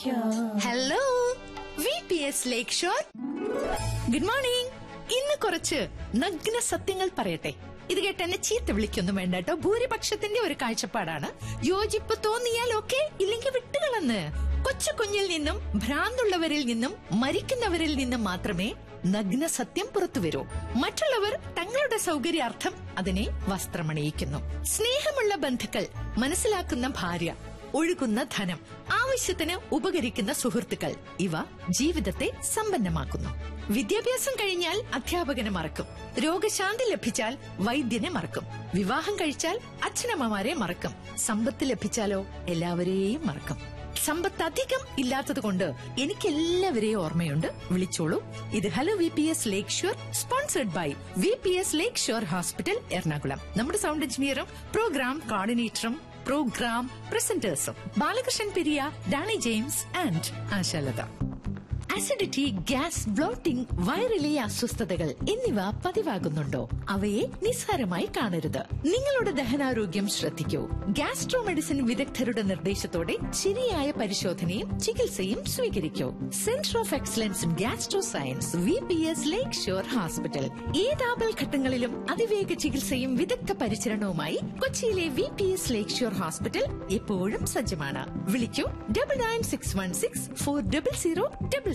hello V P S lakeshore good morning ഇന്ന് കുറച്ച് നഗ്ന സത്യങ്ങൾ പറയട്ടെ ഇത് കേട്ട് എന്നെ ചീത്ത വിളിക്കൊന്നും വേണ്ട കേട്ടോ ഭൂരിപക്ഷത്തിന്റെ ഒരു കാഴ്ചപ്പാടാണ് യോജിപ്പ് തോന്നിയാൽ ഓക്കെ ഇല്ലെങ്കിൽ വിട്ടുകളന്ന് കൊച്ചു കുഞ്ഞിൽ നിന്നും ഭ്രാന്തുള്ളവരിൽ നിന്നും മരിക്കുന്നവരിൽ നിന്നും മാത്രമേ നഗ്ന സത്യം പുറത്തുവരൂ മറ്റുള്ളവർ തങ്ങളുടെ സൗകര്യാർത്ഥം അതിനെ വസ്ത്രമണിയിക്കുന്നു സ്നേഹമുള്ള ബന്ധുക്കൾ മനസ്സിലാക്കുന്ന ഭാര്യ ഒഴുകുന്ന ധനം ആവശ്യത്തിന് ഉപകരിക്കുന്ന സുഹൃത്തുക്കൾ ഇവ ജീവിതത്തെ സമ്പന്നമാക്കുന്നു വിദ്യാഭ്യാസം കഴിഞ്ഞാൽ അധ്യാപകനെ മറക്കും രോഗശാന്തി ലഭിച്ചാൽ വൈദ്യനെ മറക്കും വിവാഹം കഴിച്ചാൽ അച്ഛനമ്മമാരെ മറക്കും സമ്പത്ത് ലഭിച്ചാലോ എല്ലാവരെയും മറക്കും സമ്പത്ത് അധികം ഇല്ലാത്തത് കൊണ്ട് എനിക്ക് എല്ലാവരെയും ഓർമ്മയുണ്ട് വിളിച്ചോളൂ ഇത് hello V P S lakeshore sponsored by V P S lakeshore hospital Ernakulam നമ്മുടെ സൗണ്ട് എഞ്ചിനീയറും പ്രോഗ്രാം കോർഡിനേറ്ററും പ്രോഗ്രാം പ്രസന്റേഴ്സും Balakrishnan Periya Danny James and Ashalatha acidity gas bloating വയറിലെ അസ്വസ്ഥതകൾ എന്നിവ പതിവാകുന്നുണ്ടോ അവയെ നിസ്സാരമായി കാണരുത് നിങ്ങളുടെ ദഹനാരോഗ്യം ശ്രദ്ധിക്കൂ ഗ്യാസ്ട്രോ മെഡിസിൻ വിദഗ്ധരുടെ നിർദ്ദേശത്തോടെ ശരിയായ പരിശോധനയും ചികിത്സയും സ്വീകരിക്കൂ centre of excellence in gastro science V P S lakeshore hospital ഏതാപൽ ഘട്ടങ്ങളിലും അതിവേഗ ചികിത്സയും വിദഗ്ധ പരിചരണവുമായി കൊച്ചിയിലെ V P S lakeshore hospital എപ്പോഴും സജ്ജമാണ് വിളിക്കൂ double nine six one six four double zero double